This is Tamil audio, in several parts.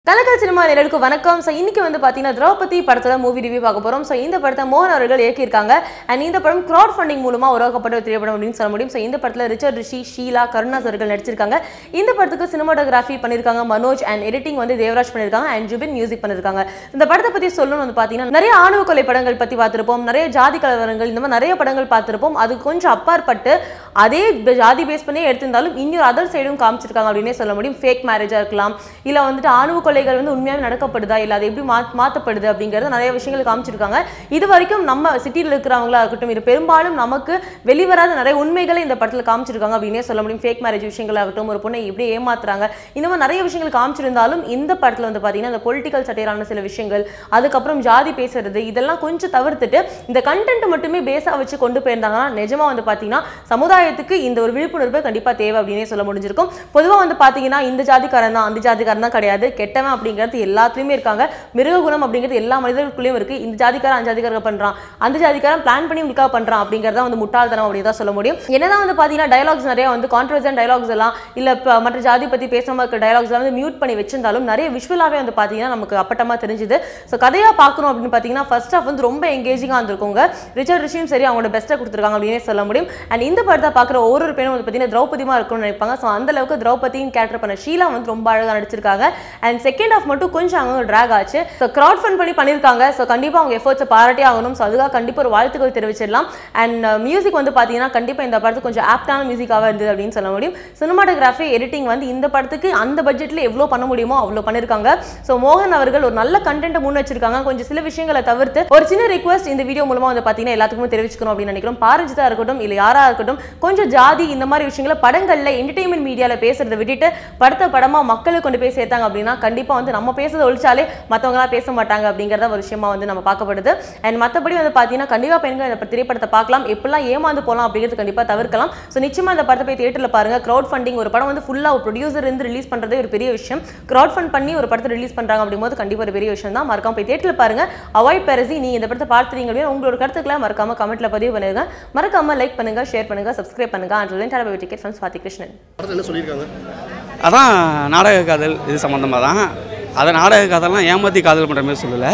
கலக்கல் சினிமா நேரலுக்கு வணக்கம் ஸோ இன்னைக்கு வந்து பார்த்தீங்கன்னா திரௌபதி படத்தோட மூவி ரிவ்யூ பார்க்க போகிறோம் ஸோ இந்த படத்தை மோகன் அவர்கள் இயக்கியிருக்காங்க அண்ட் இந்த படம் கிரௌட் ஃபண்டிங் மூலமாக உருவாக்கப்பட்ட ஒரு திரைப்படம் அப்படின்னு சொல்ல முடியும் ஸோ இந்த படத்தில் ரிச்சர்ட் ரிஷி ஷீலா கருணாஸ் அவர்கள் நடிச்சிருக்காங்க இந்த படத்துக்கு சினிமாட்டோகிராஃபி பண்ணியிருக்காங்க மனோஜ் அண்ட் எடிட்டிங் வந்து தேவராஜ் பண்ணியிருக்காங்க அண்ட் ஜுபின் மியூசிக் பண்ணியிருக்காங்க இந்த படத்தை பற்றி சொல்லணும்னு வந்து பார்த்தீங்கன்னா நிறைய ஆணவ கொலை படங்கள் பற்றி பார்த்துருப்போம் நிறைய ஜாதி கலவரங்கள் இந்த மாதிரி நிறைய படங்கள் பார்த்துருப்போம் அது கொஞ்சம் அப்பாற்பட்டு அதே ஜாதி பேஸ் பண்ணி எடுத்திருந்தாலும் இன்னொரு அதர் சைடும் காமிச்சிருக்காங்க அப்படின்னே சொல்ல முடியும் ஃபேக் மேரேஜாக இருக்கலாம் இல்லை வந்துட்டு ஆணவ கொலைகள் வந்து உண்மையாக நடக்கப்படுதா இல்லை அது எப்படி மா மாற்றப்படுது அப்படிங்கிறது நிறைய விஷயங்கள் காமிச்சிருக்காங்க இது வரைக்கும் நம்ம சிட்டியில் இருக்கிறவங்களா இருக்கட்டும் இது பெரும்பாலும் நமக்கு வெளிவராத நிறைய உண்மைகளை இந்த படத்தில் காமிச்சிருக்காங்க அப்படின்னே சொல்ல முடியும் ஃபேக் மேரேஜ் விஷயங்களாகட்டும் ஒரு பொண்ணை எப்படி ஏமாத்துறாங்க இந்த மாதிரி நிறைய விஷயங்கள் காமிச்சிருந்தாலும் இந்த படத்தில் வந்து பார்த்தீங்கன்னா இந்த பொலிட்டிக்கல் சட்டையிலான சில விஷயங்கள் அதுக்கப்புறம் ஜாதி பேசுறது இதெல்லாம் கொஞ்சம் தவிர்த்துட்டு இந்த கண்டென்ட் மட்டுமே பேஸாக வச்சு கொண்டு போயிருந்தாங்கன்னா நிஜமா வந்து பார்த்தீங்கன்னா சமுதாயத்துக்கு இந்த ஒரு விழிப்புணர்வு கண்டிப்பாக தேவை அப்படின்னே சொல்ல முடிஞ்சிருக்கும் பொதுவாக வந்து பார்த்தீங்கன்னா இந்த ஜாதிக்காரன் தான் அந்த ஜாதிக்காரன் தான் கிடையாது கெட்டவன் அப்படிங்கிறது எல்லாத்துலேயுமே இருக்காங்க மிருக குணம் அப்படிங்கிறது எல்லா மனிதர்களுக்குள்ளேயும் இருக்கு இந்த ஜாதிக்காரன் அந்த ஜாதிக்காரங்க பண்றான் அந்த ஜாதிக்காரன் பிளான் பண்ணி உங்களுக்காக பண்றான் அப்படிங்கிறத வந்து முட்டாள்தனம் அப்படின்னு தான் சொல்ல முடியும் என்னதான் வந்து பார்த்தீங்கன்னா டயலாக்ஸ் நிறைய வந்து கான்ட்ரவர்சன் டயலாக்ஸ் எல்லாம் இல்லை இப்போ மற்ற ஜாதி பற்றி பேசாம இருக்க டயலாக்ஸ் எல்லாம் வந்து மியூட் பண்ணி வச்சிருந்தாலும் நிறைய விஷுவலாகவே வந்து பார்த்தீங்கன்னா நமக்கு அப்பட்டமாக தெரிஞ்சுது ஸோ கதையாக பார்க்கணும் அப்படின்னு பார்த்தீங்கன்னா ஃபர்ஸ்ட் ஆஃப் வந்து ரொம்ப எங்கேஜிங்காக இருந்திருக்குங்க ரிச்சர்ட் ரிஷியும் சரி அவங்களோட பெஸ்ட்டாக கொடுத்துருக்காங்க அப்படின்னே சொல்ல முடியும் அண்ட் இந்த படத்தை பார்க்குற ஒரு ஒரு பெண்ணும் வந்து பார்த்தீங்கன்னா திரௌபதிமா இருக்கணும்னு நினைப்பாங்க ஸோ அந்த அளவுக்கு திரௌபதியின் கேரக்டர் பண்ண ஷீலா வந்து ரொம்ப அழகாக நடிச்சிருக்காங்க அண்ட் செகண்ட் ஆஃப் மட்டும் கொஞ்சம் அவங்க ட்ராக் ஆச்சு ஸோ க்ரௌட் ஃபண்ட் பண்ணி பண்ணியிருக்காங்க ஸோ கண்டிப்பாக அவங்க எஃபர்ட்ஸை பாராட்டே ஆகணும் ஸோ அதுக்காக கண்டிப்பாக ஒரு வாழ்த்துக்கள் தெரிவிச்சிடலாம் அண்ட் மியூசிக் வந்து பார்த்தீங்கன்னா கண்டிப்பாக இந்த படத்துக்கு கொஞ்சம் ஆப்டான மியூசிக்காக இருந்தது அப்படின்னு சொல்ல முடியும் சினிமாட்டோகிராஃபி எடிட்டிங் வந்து இந்த படத்துக்கு அந்த பட்ஜெட்டில் எவ்வளோ பண்ண முடியுமோ அவ்வளோ பண்ணியிருக்காங்க ஸோ மோகன் அவர்கள் ஒரு நல்ல கண்டென்ட்டை முன் வச்சிருக்காங்க கொஞ்சம் சில விஷயங்களை தவிர்த்து ஒரு சின்ன ரிக்வஸ்ட் இந்த வீடியோ மூலமாக வந்து பார்த்தீங்கன்னா எல்லாத்துக்குமே தெரிவிச்சுக்கணும் அப்படின்னு நினைக்கிறோம் பாரஞ்சிதா இருக்கட்டும் இல்லை யாரா இருக்கட்டும் கொஞ்சம் ஜாதி இந்த மாதிரி விஷயங்களை படங்களில் என்டர்டைன்மெண்ட் மீடியாவில் பேசுறதை விட்டுட்டு படத்தை படமாக மக்களுக்கு கொண்டு போய் சேர்த்தாங்க அப்படின்னா கண்டிப்பாக வந்து நம்ம பேசுறதை ஒழிச்சாலே மற்றவங்களாம் பேச மாட்டாங்க அப்படிங்கிறத ஒரு விஷயமா வந்து நம்ம பார்க்கப்படுது அண்ட் மற்றபடி வந்து பார்த்தீங்கன்னா கண்டிப்பாக பெண்கள் இந்த திரைப்படத்தை பார்க்கலாம் எப்படிலாம் ஏமாந்து போகலாம் அப்படிங்கிறது கண்டிப்பாக தவிர்க்கலாம் ஸோ நிச்சயமாக இந்த படத்தை போய் தியேட்டரில் பாருங்க க்ரௌட் ஃபண்டிங் ஒரு படம் வந்து ஃபுல்லாக ஒரு ப்ரொடியூசர் இருந்து ரிலீஸ் பண்ணுறதே ஒரு பெரிய விஷயம் க்ரௌட் ஃபண்ட் பண்ணி ஒரு படத்தை ரிலீஸ் பண்ணுறாங்க அப்படிங்கும்போது கண்டிப்பாக ஒரு பெரிய விஷயம் தான் மறக்காம போய் தியேட்டரில் பாருங்க அவாய்ட் பெரசி நீ இந்த படத்தை பார்த்துறீங்க அப்படின்னு உங்களோட கருத்துக்களை மறக்காம கமெண்ட்ல பதிவு பண்ணுங்க மறக்காம லைக் பண்ணுங்க ஷேர் பண்ணுங்க சப்ஸ்கிரைப் பண்ணுங்க அண்ட் டிக்கெட் ஃப்ரெண்ட்ஸ் பாத்தி கிருஷ்ணன் படத்தில் என்ன சொல்லியிருக்காங்க அதான் நாடக காதல் இது சம்மந்தமாக தான் அதை நாடக காதல்லாம் ஏமாற்றி காதல் பண்ணுற மாதிரி சொல்லலை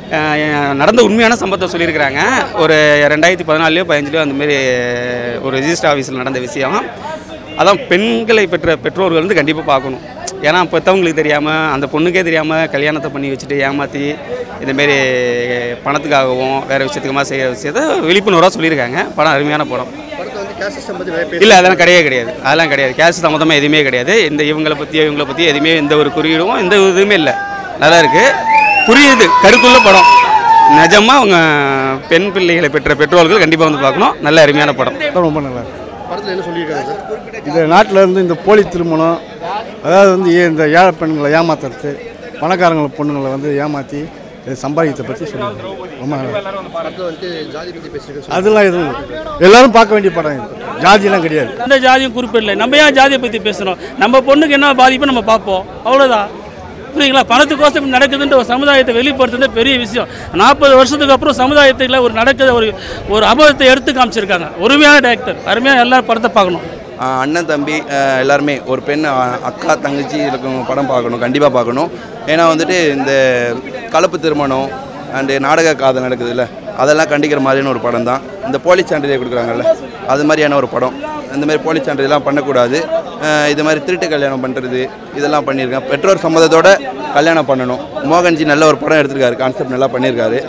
அஹ் நடந்த உண்மையான சம்பவத்தை சொல்லியிருக்கிறாங்க ஒரு ரெண்டாயிரத்தி பதினாலையோ பதினஞ்சுலையோ அந்தமாரி ஒரு ரெஜிஸ்டர் ஆஃபீஸில் நடந்த விஷயம் அதான் பெண்களை பெற்ற பெற்றோர்கள் வந்து கண்டிப்பாக பார்க்கணும் ஏன்னா பெற்றவங்களுக்கு தெரியாமல் அந்த பொண்ணுக்கே தெரியாமல் கல்யாணத்தை பண்ணி வச்சுட்டு ஏமாற்றி இந்தமாரி பணத்துக்காகவும் வேறு விஷயத்துக்குமா செய்கிற விஷயத்த விழிப்புணர்வாக சொல்லியிருக்காங்க படம் அருமையான படம் படத்தை வந்து கேஸ் சிஸ்டம் பற்றி நிறைய பேர் இல்லை அதெல்லாம் கிடையவே கிடையாது அதெல்லாம் கிடையாது கேஷ் சம்மந்தமாக எதுவுமே கிடையாது இந்த இவங்களை பற்றியோ இவங்களை பற்றி எதுவுமே எந்த ஒரு குறியீடும் எந்த ஒரு இதுவுமே இல்லை நல்லா இருக்கு புரியுது கருத்துள்ள படம் நிஜமாக அவங்க பெண் பிள்ளைகளை பெற்ற பெற்றோர்கள் கண்டிப்பாக வந்து பார்க்கணும் நல்ல அருமையான படம் படம் ரொம்ப நல்லா இருக்கு படத்தில் என்ன சொல்லியிருக்காங்க சார் இந்த நாட்டில் இருந்து இந்த போலி திருமணம் அதாவது வந்து ஏ- இந்த ஏழை பெண்களை ஏமாத்துறது பணக்காரங்களை பொண்ணுங்களை வந்து ஏமாற்றி சம்பாதிக்கிறத பற்றி சொல்லுவாங்க ரொம்ப நல்லா இருக்கு. படத்தில் வந்துட்டு ஜாதி பற்றி பேசியிருக்கேன் அதெல்லாம் எதுவும் இல்லை. எல்லாரும் பார்க்க வேண்டிய படம் இது ஜாதியெல்லாம் கிடையாது எந்த ஜாதியும் குறிப்பிடல நம்ம ஏன் ஜாதியை பற்றி பேசுகிறோம் நம்ம பொண்ணுக்கு என்ன பாதிப்பு நம்ம பார்ப்போம் அவ்வளோதான் புரியுங்களா பணத்துக்கோசம் இப்படி நடக்குதுன்ற ஒரு சமுதாயத்தை வெளிப்படுத்துறது பெரிய விஷயம் நாற்பது வருஷத்துக்கு அப்புறம் சமுதாயத்தில் ஒரு நடக்கிற ஒரு ஒரு அபதத்தை எடுத்து காமிச்சிருக்காங்க உரிமையான டேரக்டர் அருமையாக எல்லாரும் படத்தை பார்க்கணும் ஆஹ் அண்ணன் தம்பி ஆஹ் எல்லாருமே ஒரு பெண் ஆஹ் அக்கா தங்கச்சி இருக்கவங்க படம் பார்க்கணும் கண்டிப்பாக பார்க்கணும் ஏன்னா வந்துட்டு இந்த கலப்பு திருமணம் அண்டு நாடக காதல் நடக்குதுல்ல அதெல்லாம் கண்டிக்கிற மாதிரியான ஒரு படம் தான் இந்த போலி சான்றிதழ் கொடுக்குறாங்கல்ல அது மாதிரியான ஒரு படம் இந்த மாதிரி போலி சான்றிதழ்லாம் பண்ணக்கூடாது ஆஹ் இது மாதிரி திருட்டு கல்யாணம் பண்ணுறது இதெல்லாம் பண்ணியிருக்கேன் பெற்றோர் சம்மதத்தோட கல்யாணம் பண்ணணும் மோகன்ஜி நல்ல ஒரு படம் எடுத்திருக்காரு கான்செப்ட் நல்லா பண்ணியிருக்காரு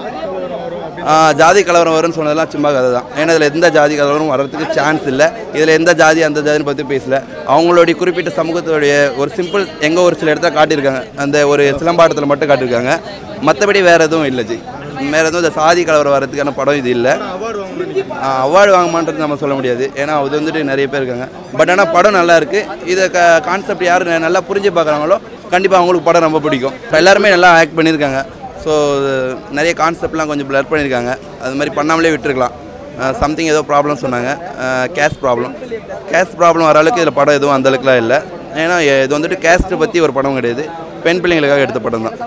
ஆஹ் ஜாதி கலவரம் வரும்னு சொன்னதெல்லாம் சும்மா கதை தான் ஏன்னா இதில் எந்த ஜாதி கலவரம் வர்றதுக்கு சான்ஸ் இல்லை இதில் எந்த ஜாதி அந்த ஜாதின்னு பற்றி பேசல அவங்களுடைய குறிப்பிட்ட சமூகத்துடைய ஒரு சிம்பிள் எங்கே ஒரு சில இடத்துல காட்டியிருக்காங்க அந்த ஒரு சிலம்பாட்டத்தில் மட்டும் காட்டியிருக்காங்க மற்றபடி வேறு எதுவும் இல்லை ஜி வேறு எதுவும் இந்த சாதி கலவரம் வர்றதுக்கான படம் இது இல்லை அவார்டு வாங்கமான்றது நம்ம சொல்ல முடியாது ஏன்னா அது வந்துட்டு நிறைய பேர் இருக்காங்க பட் ஆனால் படம் நல்லா இருக்குது இதை க கான்செப்ட் யார் ந- நல்லா புரிஞ்சு பார்க்குறாங்களோ கண்டிப்பாக அவங்களுக்கு படம் ரொம்ப பிடிக்கும் இப்ப எல்லாருமே நல்லா ஆக்ட் பண்ணியிருக்காங்க ஸோ நிறைய கான்செப்ட்லாம் கொஞ்சம் பிளர் பண்ணியிருக்காங்க அது மாதிரி பண்ணாமலே விட்டுருக்கலாம் சம்திங் ஏதோ ப்ராப்ளம் சொன்னாங்க கேஸ் ப்ராப்ளம் கேஸ் ப்ராப்ளம் வர அளவுக்கு இதில் படம் எதுவும் அந்த அளவுக்குலாம் இல்லை ஏன்னா இது வந்துட்டு கேஸ்ட்டை பற்றி ஒரு படம் கிடையாது பெண் பிள்ளைங்களுக்காக எடுத்த படம் தான்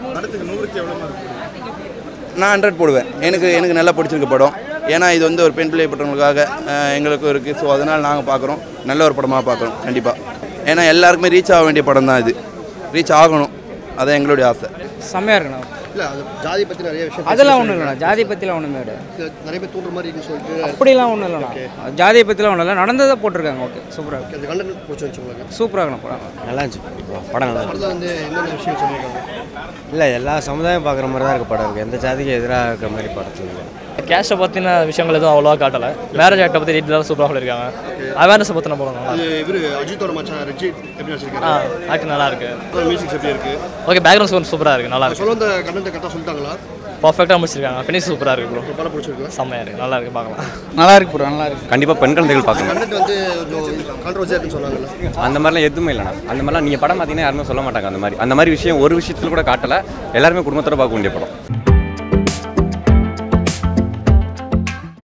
நான் ஹண்ட்ரட் போடுவேன் எனக்கு எனக்கு நல்லா பிடிச்சிருக்க படம் ஏன்னா இது வந்து ஒரு பெண் பிள்ளை பெற்றவங்களுக்காக அஹ், எங்களுக்கும் இருக்குது ஸோ அதனால் நாங்கள் பார்க்குறோம் நல்ல ஒரு படமாக பார்க்குறோம் கண்டிப்பாக ஏன்னா எல்லாருக்குமே ரீச் ஆக வேண்டிய படம் தான் இது ரீச் ஆகணும் அதான் எங்களுடைய ஆசை செம்மையாக இருக்குண்ணா இல்லை அது ஜாதி பற்றி நிறைய விஷயம் அதெல்லாம் ஒன்றும் இல்லைண்ணா ஜாதி பற்றிலாம் ஒன்றுமே கிடையாது பேசி- நிறைய பேர் தூண்டுற மாதிரி இருக்குன்னு சொல்லிட்டு அப்படிலாம் ஒன்றும் இல்லைண்ணா ஜாதியை பற்றிலாம் ஒன்றும் இல்லை நடந்ததை போட்டிருக்காங்க ஓகே சூப்பராக இருக்கு அந்த கண்டென்ட் பிடிச்சி வச்சு உங்களுக்கு சூப்பராக இருக்கணும் படம் நல்லா இருந்துச்சு படம் நல்லா படத்தில் வந்து என்னென்ன விஷயம் சொல்லியிருக்காங்க இல்லை எல்லா சமுதாயம் பார்க்குற மாதிரி தான் இருக்க படம் இருக்குது எந்த ஜாதிக்கு எதிராக இருக்கிற மாதிரி படத்தில் இல்லை கேஷை பற்றின விஷயங்கள் எதுவும் அவ்வளோவா காட்டலை மேரேஜ் ஆக்டை பற்றி டீட்டெயிலாக சூப்பராக சொல்லியிருக்காங்க அவேர்னஸை பற்றின படம் நல்லா அது இவர் அஜித்தோட மச்சான் ரஜித் எப்படி ஆ வச்சிருக்காரு ஆக்டிங் நல்லா இருக்கு மியூசிக்ஸ் எப்படி இருக்கு ஓகே பேக்ரவுண்ட் ஸ்கோர் சூப்பராக இருக்குது நல்லா இருக்கு சொல்ல வந்த கண்டென்ட் கரெக்டாக சொல்லிட்டாங்களா பர்ஃபெக்டாக முடிச்சிருக்காங்க ஃபினிஷ் சூப்பராக இருக்கு ப்ரோ படம் பிடிச்சிருக்கு செம்மையாக இருக்குது நல்லா இருக்கு பார்க்கலாம் நல்லா இருக்கு ப்ரோ நல்லா இருக்கு கண்டிப்பாக பெண் குழந்தைகள் பார்க்கணும் கண்டென்ட் வந்து கொஞ்சம் கான்ட்ரவர்சியாக இருக்குன்னு சொன்னாங்கல்ல அந்த மாதிரிலாம் எதுவுமே இல்லைண்ணா அந்த மாதிரிலாம் நீங்கள் படம் பார்த்தீங்கன்னா யாருமே சொல்ல மாட்டாங்க அந்த மாதிரி அந்த மாதிரி விஷயம் ஒரு விஷயத்தில் கூட காட்டலை எல்லாருமே குடும்பத்தோட பார்க்க வேண்டிய படம்